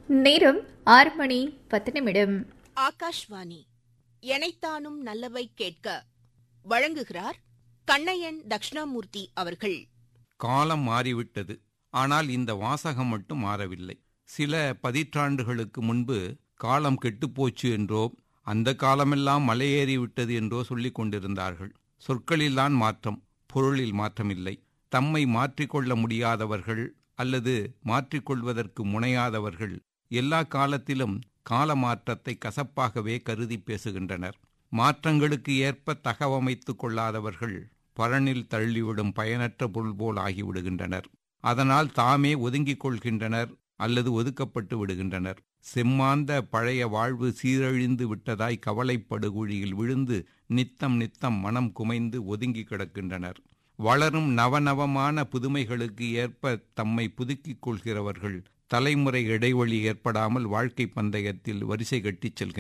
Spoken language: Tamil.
நேரம் ஆறு மணி பத்து நிமிடம் ஆகாஷ்வாணி எனைத்தானும் நல்லவை கேட்க வழங்குகிறார் கண்ணையன் தக்ஷணாமூர்த்தி அவர்கள் காலம் மாறிவிட்டது ஆனால் இந்த வாசகம் மட்டும் மாறவில்லை சில பதிற்றாண்டுகளுக்கு முன்பு காலம் கெட்டுப்போச்சு என்றோ அந்த காலமெல்லாம் மலையேறி விட்டது என்றோ சொல்லிக் கொண்டிருந்தார்கள் சொற்களில்தான் மாற்றம் பொருளில் மாற்றமில்லை தம்மை மாற்றிக்கொள்ள முடியாதவர்கள் அல்லது மாற்றிக்கொள்வதற்கு முனையாதவர்கள் எல்லா காலத்திலும் கால மாற்றத்தை கசப்பாகவே கருதி பேசுகின்றனர் மாற்றங்களுக்கு ஏற்ப தகவமைத்துக் கொள்ளாதவர்கள் பரனில் தள்ளிவிடும் பயனற்ற பொருள் போல் ஆகிவிடுகின்றனர் அதனால் தாமே ஒதுங்கிக் கொள்கின்றனர் அல்லது ஒதுக்கப்பட்டு விடுகின்றனர் செம்மாந்த பழைய வாழ்வு சீரழிந்து விட்டதாய் கவலைப்படுகுழியில் விழுந்து நித்தம் நித்தம் மனம் குமைந்து ஒதுங்கி கிடக்கின்றனர் வளரும் நவநவமான புதுமைகளுக்கு ஏற்ப தம்மை புதுக்கிக் கொள்கிறவர்கள் தலைமுறை இடைவெளி ஏற்படாமல் வாழ்க்கை பந்தயத்தில் வரிசை கட்டிச் செல்கின்றனர்